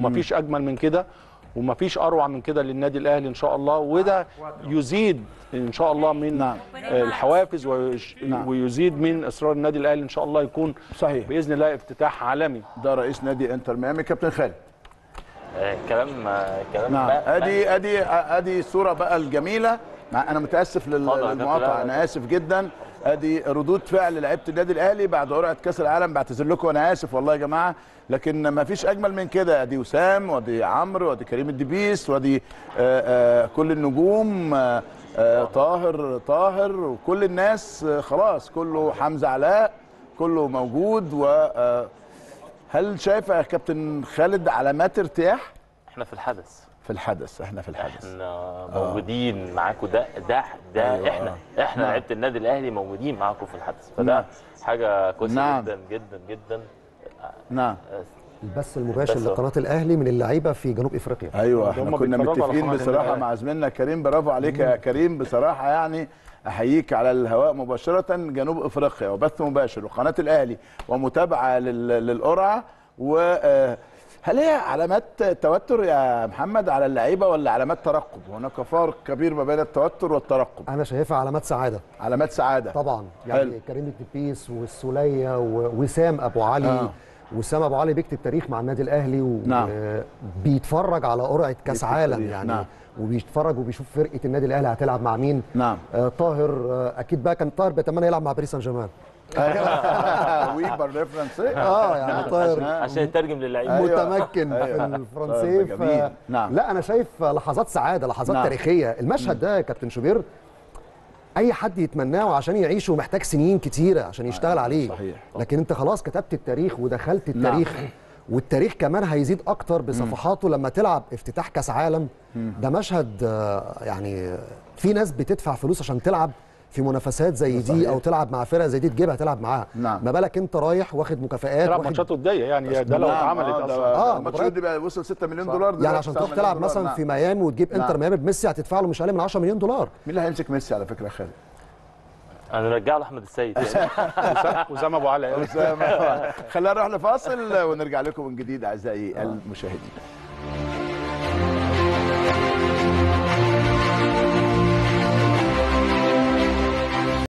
ومفيش اجمل من كده ومفيش اروع من كده للنادي الاهلي ان شاء الله وده يزيد ان شاء الله من نعم. الحوافز ويش- نعم. ويزيد من اصرار النادي الاهلي ان شاء الله يكون صحيح باذن الله افتتاح عالمي ده رئيس نادي انتر ميامي كابتن خالد آه، كلام آه، كلام نعم بقى- ادي ادي ادي الصوره بقى الجميله مع انا متاسف لل- اتفضل يا كابتن. للمقاطعه لا، انا اسف جدا ادي ردود فعل لعيبه النادي الاهلي بعد قرعه كاس العالم بعتذر لكم وانا اسف والله يا جماعه لكن ما فيش اجمل من كده ادي وسام وادي عمرو وادي كريم الدبيس وادي آه، آه، كل النجوم آه، آه، طاهر طاهر وكل الناس آه، خلاص كله حمزه علاء كله موجود و آه، هل شايف يا كابتن خالد علامات ارتياح احنا في الحدث في الحدث احنا في الحدث احنا موجودين معاكم ده ده ده أيوة، احنا آه. احنا نعم. لعيبه النادي الاهلي موجودين معاكم في الحدث نعم. فده حاجه كويسه نعم. جدا جدا جدا نعم البث المباشر البث. لقناه الاهلي من اللعيبه في جنوب افريقيا ايوه هم احنا كنا بيتفرجوا على متفقين قناة بصراحه النادي. مع زميلنا كريم برافو عليك يا كريم بصراحه يعني احييك على الهواء مباشره جنوب افريقيا وبث مباشر وقناه الاهلي ومتابعه لل- للقرعه و آه، هل هي علامات توتر يا محمد على اللعيبه ولا علامات ترقب؟ هناك فرق كبير ما بين التوتر والترقب، انا شايفها علامات سعاده علامات سعاده طبعا يعني حلو. كريم الدبيس والسوليه ووسام ابو علي آه. آه. وسام ابو علي بيكتب تاريخ مع النادي الاهلي نعم. وبيتفرج على قرعه كاس بيكتب عالم تاريخ، يعني نعم. وبيتفرج وبيشوف فرقه النادي الاهلي هتلعب مع مين نعم آه طاهر آه اكيد بقى كان طاهر بيتمنى يلعب مع باريس سان جيرمان ويبر ريفرنس اه يعني طاهر عشان يترجم للعيبه أيوة. متمكن أيوة. في الفرنسي طيب، جميل. نعم. لا انا شايف لحظات سعاده لحظات نعم. تاريخيه المشهد ده يا كابتن شوبير اي حد يتمناه عشان يعيشه محتاج سنين كتيره عشان يشتغل عليه صحيح. لكن انت خلاص كتبت التاريخ ودخلت التاريخ والتاريخ كمان هيزيد اكتر بصفحاته لما تلعب افتتاح كاس عالم ده مشهد آه، يعني في ناس بتدفع فلوس عشان تلعب في منافسات زي دي او تلعب مع فرقه زي دي تجيبها تلعب معاها نعم. ما بالك انت رايح واخد مكافآت تلعب واخد ماتشات وديه يعني ده لو نعم، اتعملت آه، ده- اصلا آه، الماتش مباريات- دي بقى وصل 6 مليون دولار يعني دلوقتي عشان 9 تروح مليون تلعب دولار. مثلا نعم. في ميامي وتجيب نعم. انتر ميامي بميسي هتدفع له مش اقل من 10 مليون دولار مين اللي هيمسك ميسي على فكره يا خالد؟ هنرجع له احمد السيد يعني. وسام ابو علي أسامة. خلينا نروح لفاصل ونرجع لكم من جديد اعزائي المشاهدين